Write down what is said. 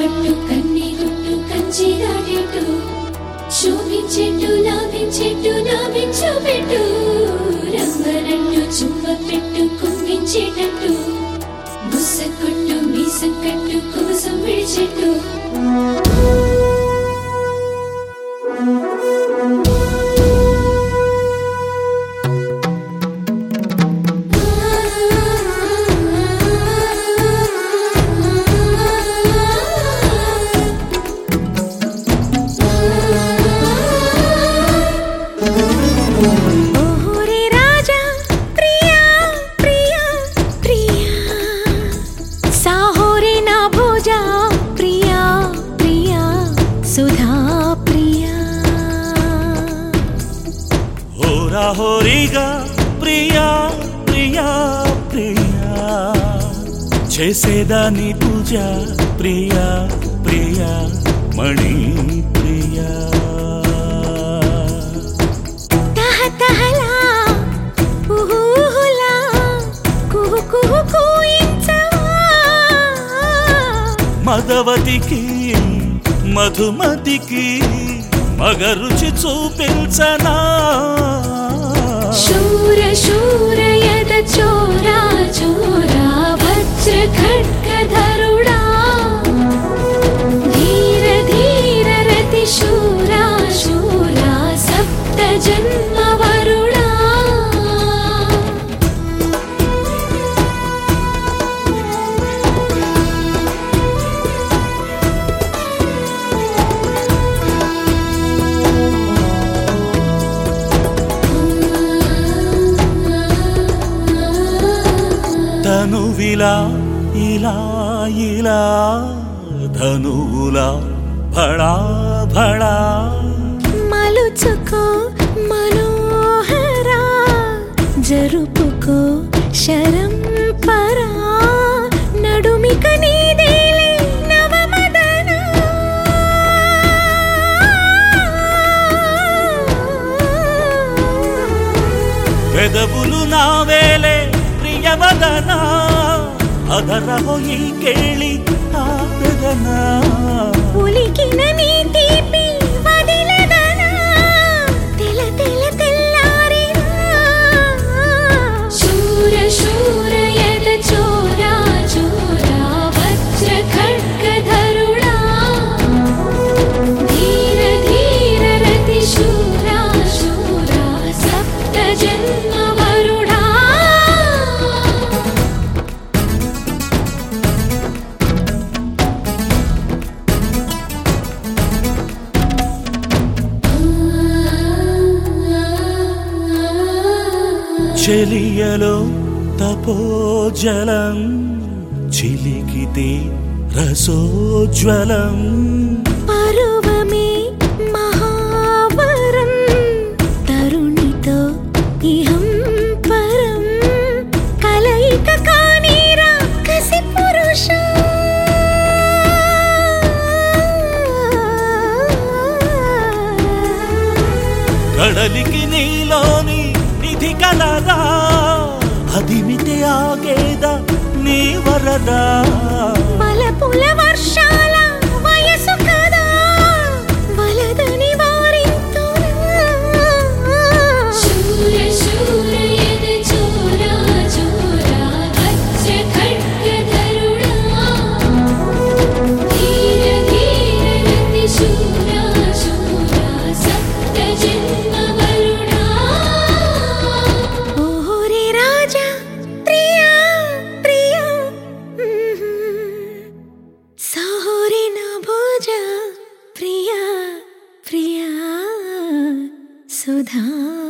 పట్టు కన్ని గుట్టు కంచి దాటెట్టు శోభించెట్టు లాభించెట్టు లాభించు పెట్టు రంగనట్టు చుమ్మ పెట్టు కుంగించేటట్టు ముస్స కొట్టు మీసం కట్టు కుమసం విడిచెట్టు ఓహోరే రాజా ప్రియా ప్రియా ప్రియా సాహోరే నా భోజా ప్రియా ప్రియా సుధా ప్రియా హోరా హోరీగా ప్రియా ప్రియా ప్రియా చేసేదాని పూజ ప్రియా ప్రియా మణి ప్రియా తహ తహలా ఉహుహులా కుహు కుహు కూయించవా మదవతికి మధుమతికి మగరుచి చూపించనా శూర శూర యద చోరా చోరా వజ్ర ఖడ్గ ధరుడా ధీర ధీర రతి శూరా శూరా సప్త జన్మ వరుడా తనువిలా ఇలా ఇలా ధనువులా భళా భళా మలుచుకో మనోహరా జరుపుకో శరం పరా నడుమిక నీదేలే నవమదన పెదవులు నావేలే ప్రియవదనా అదరహో ఈ కేళి ఆదనా ఉలికిన నీ తీపి వదిలదనా తెల తెల తెల్లారినా శూర శూర యద చోరా చోరా వజ్ర ఖడ్గ ధరుడా ధీర ధీర రతి శూరా శూరా సప్త జన్మ వరుడా చెలియలో తపోజలం చిలికితే రసోజ్వలం పరువమే మహావరం తరుణితో ఇహం పరం కలయిక కానీరా కసి పురుష కడలికి నీలోని నిధి కలదా అదిమితే ఆగేద నీ వరదా మలపుల వర్షాల వయసు కదా వలదని వారింతురా శూర శూర యద చోరా చోరా వజ్ర ఖడ్గ ధరుడా ధీర ధీర రతి శూరా శూరా సప్త జన్మ వరుడా ఓహోరే రాజా ప్రియా ప్రియా సహోరే నా భోజ ప్రియా ప్రియా సుధా